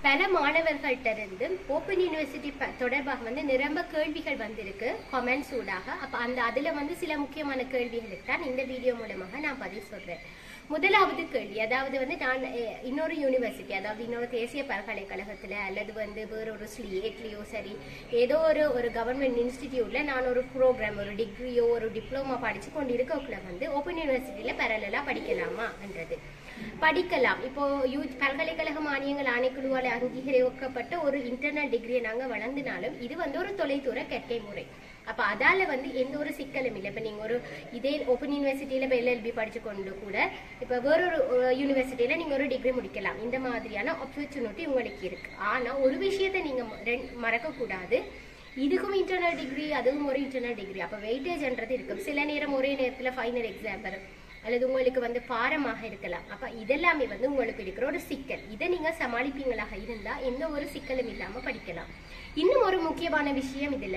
பல மாணவர்கள்ட்ட இருந்து open university ப- தொடர்பாக வந்து நிரம்ப கேள்விகள் வந்திருக்கு கமெண்ட்ஸ் ஊடாக அப்ப அந்த அதுல வந்து சில முக்கியமான கேள்விகளுக்கு தான் இந்த வீடியோ மூலமாக நான் பதில் சொல்றேன் முதலாவது கேள்வி அதாவது வந்து நான் அஹ், இன்னொரு யூனிவர்சிட்டி அதாவது இன்னொரு தேசிய பல்கலைக்கழகத்துல அல்லது வந்து வேறொரு ஸ்லியேட்லயோ சரி ஏதோ ஒரு ஒரு கவர்மெண்ட் இன்ஸ்டிடியூட்ல நான் ஒரு ப்ரோக்ராம் ஒரு டிகிரியோ ஒரு டிப்ளமா படிச்சு கொண்டு இருக்கக்குள்ள வந்து ஓப்பன் யூனிவர்சிட்டியில பேரலா படிக்கலாமா என்றது படிக்கலாம் இப்போ யூத் பல்கலைக்கழக மானியங்கள் ஆணைக்குழுவால் அங்கீகரிக்கப்பட்ட ஒரு இன்டர்னல் டிகிரியை நாங்க வழங்கினாலும் இது வந்து ஒரு தொலைதூர கற்கை முறை அப்ப அதால வந்து எந்த ஒரு சிக்கலும் இல்லை இப்ப நீங்க ஒரு இதே ஓப்பன் யூனிவர்சிட்டியில இப்ப எல்எல்பி படிச்சு கொண்டு கூட இப்ப வேறொரு யூனிவர்சிட்டியில நீங்க ஒரு டிகிரி முடிக்கலாம் இந்த மாதிரியான ஆப்பர்ச்சுனிட்டி உங்களுக்கு இருக்கு ஆனா ஒரு விஷயத்தை நீங்க மறக்க கூடாது இதுக்கும் இன்டர்னல் டிகிரி அதுவும் ஒரு இன்டர்னல் டிகிரி அப்ப வெயிட்டேஜ்ன்றது இருக்கும் சில நேரம் ஒரே நேரத்துல ஃபைனல் எக்ஸாம் வரும் அல்லது உங்களுக்கு வந்து பாரமாக இருக்கலாம் அப்ப இதெல்லாமே வந்து உங்களுக்கு இருக்கிற ஒரு சிக்கல் இதை நீங்க சமாளிப்பீங்களாக இருந்தா எந்த ஒரு சிக்கலும் இல்லாம படிக்கலாம் இன்னும் ஒரு முக்கியமான விஷயம் இதுல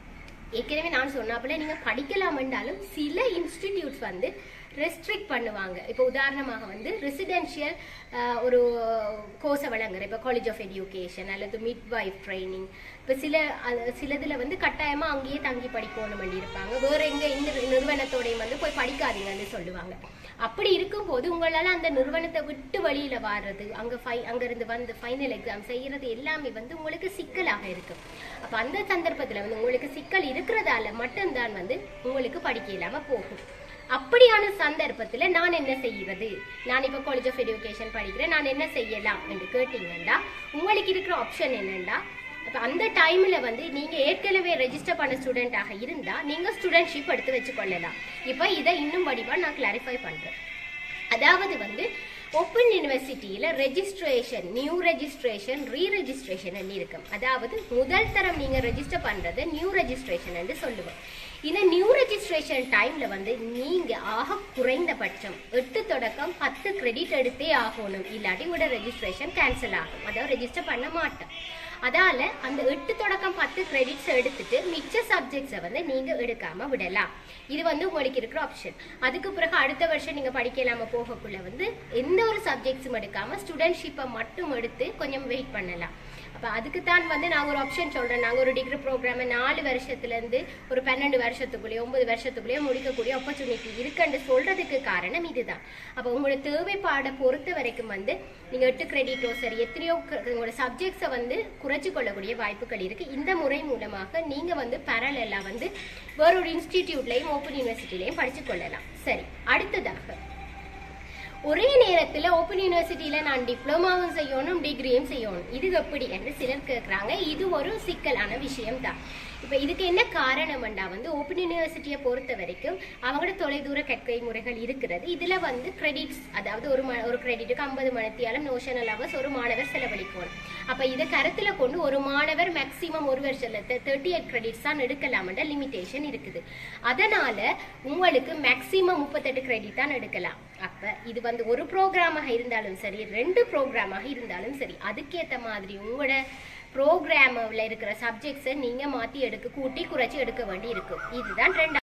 ஏற்கனவே நான் சொன்னாப்புல நீங்க படிக்கலாம் என்றாலும் சில இன்ஸ்டிடியூட்ஸ் வந்து ரெஸ்ட்ரிக்ட் பண்ணுவாங்க இப்போ உதாரணமாக வந்து ரெசிடென்ஷியல் ஒரு கோர்ஸை வழங்குற இப்போ காலேஜ் ஆஃப் எஜுகேஷன் அல்லது மிட் வைஃப் ட்ரைனிங் இப்போ சில அது- சிலதுல வந்து கட்டாயமா அங்கேயே தங்கி படிக்கணும் வேண்டி இருப்பாங்க வேற எங்க இந்த நிறுவனத்தோடையும் வந்து போய் படிக்காதீங்கன்னு சொல்லுவாங்க அப்படி இருக்கும்போது உங்களால அந்த நிறுவனத்தை விட்டு வெளியில வர்றது அங்க ஃபை அங்க இருந்து வந்து ஃபைனல் எக்ஸாம் செய்யறது எல்லாமே வந்து உங்களுக்கு சிக்கலாக இருக்கும் அப்ப அந்த சந்தர்ப்பத்துல வந்து உங்களுக்கு சிக்கல் இருக்கிறதால மட்டும்தான் வந்து உங்களுக்கு படிக்க இல்லாம போகும் அப்படியான சந்தர்ப்பத்துல நான் என்ன செய்யறது நான் இப்ப காலேஜ் ஆஃப் எஜுகேஷன் படிக்கிறேன் நான் என்ன செய்யலாம் என்று கேட்டீங்கன்னா உங்களுக்கு இருக்கிற ஆப்ஷன் என்னன்னா அப்ப அந்த டைம்ல வந்து நீங்க ஏற்கனவே ரெஜிஸ்டர் பண்ண ஸ்டூடெண்டாக இருந்தா நீங்க ஸ்டூடெண்ட்ஷிப் எடுத்து வச்சுக்கொள்ளலாம் இப்ப இதை இன்னும் வடிவா நான் கிளாரிஃபை பண்றேன் அதாவது வந்து ஓப்பன் யூனிவர்சிட்டியில registration new registration re registration இருக்கும் அதாவது முதல் தரம் நீங்க ரெஜிஸ்டர் பண்றது நியூ ரெஜிஸ்ட்ரேஷன் என்று சொல்லுவோம் இந்த நியூ ரெஜிஸ்ட்ரேஷன் டைம்ல வந்து நீங்க ஆக குறைந்தபட்சம் எட்டு தொடக்கம் பத்து கிரெடிட் எடுத்தே ஆகணும் இல்லாட்டி உங்களோட ரெஜிஸ்ட்ரேஷன் கேன்சல் ஆகும் அதாவது ரெஜிஸ்டர் பண்ண மாட்டோம் அதால அந்த எட்டு தொடக்கம் பத்து கிரெடிட்ஸ் எடுத்துட்டு மிச்ச சப்ஜெக்ட்ஸை வந்து நீங்க எடுக்காம விடலாம் இது வந்து உங்களுக்கு இருக்கிற ஆப்ஷன் அதுக்கு பிறகு அடுத்த வருஷம் நீங்க படிக்கலாம போகக்குள்ள வந்து எந்த ஒரு சப்ஜெக்ட்ஸும் எடுக்காம ஸ்டூடெண்ட்ஷிப்பை மட்டும் எடுத்து கொஞ்சம் வெயிட் பண்ணலாம் அப்ப அதுக்கு தான் வந்து நாங்க ஒரு ஆப்ஷன் சொல்றேன் நாங்க ஒரு டிகிரி ப்ரோக்ராம நாலு வருஷத்துல இருந்து ஒரு பன்னெண்டு வருஷத்துக்குள்ளேயோ ஒன்பது வருஷத்துக்குள்ளேயோ முடிக்கக்கூடிய ஆப்பர்ச்சுனிட்டி இருக்குன்னு சொல்றதுக்கு காரணம் இதுதான் அப்ப உங்களோட தேவைப்பாடை பொறுத்த வரைக்கும் வந்து நீங்க எட்டு கிரெடிட்டோ சரி எத்தனையோ க- உங்களோட சப்ஜெக்ட்ஸை வந்து குறைச்சு கொள்ளக்கூடிய வாய்ப்புகள் இருக்கு இந்த முறை மூலமாக நீங்க வந்து பரலெல்லாம் வந்து வேறொரு இன்ஸ்டிடியூட்லயும் ஓப்பன் யூனிவர்சிட்டிலையும் படிச்சு கொள்ளலாம் சரி அடுத்ததாக ஒரே நேரத்துல ஓப்பன் யூனிவர்சிட்டியில நான் டிப்ளமாவும் செய்யணும் டிகிரியும் செய்யணும் இது எப்படி என்று சிலர் கேக்குறாங்க இது ஒரு சிக்கலான விஷயம் தான் இப்ப இதுக்கு என்ன காரணம்டா வந்து ஓப்பன் யூனிவர்சிட்டியை பொறுத்த வரைக்கும் அவங்களோட தொலைதூர கற்கை முறைகள் இருக்கிறது இதுல வந்து கிரெடிட்ஸ் அதாவது ஒரு ம- ஒரு கிரெடிட்டுக்கு ஐம்பது மணித்தியாலும் நோஷனல் ஹவர்ஸ் ஒரு மாணவர் செலவழிக்கணும் அப்ப இதை கருத்துல கொண்டு ஒரு மாணவர் மேக்சிமம் ஒரு வருஷத்துல தேர்ட்டி எயிட் கிரெடிட்ஸ் தான் எடுக்கலாம்ன்ற லிமிடேஷன் இருக்குது அதனால உங்களுக்கு மேக்சிமம் முப்பத்தெட்டு கிரெடிட் தான் எடுக்கலாம் அப்ப இது வந்து ஒரு ப்ரோக்ராமாக இருந்தாலும் சரி ரெண்டு ப்ரோக்ராமாக இருந்தாலும் சரி அதுக்கேத்த மாதிரி உங்களோட ப்ரோக்ராம்ல இருக்கிற சப்ஜெக்ட்ஸை நீங்க மாத்தி எடுக்க கூட்டி குறைச்சி எடுக்க வேண்டி இருக்கும் இதுதான் ரெண்டு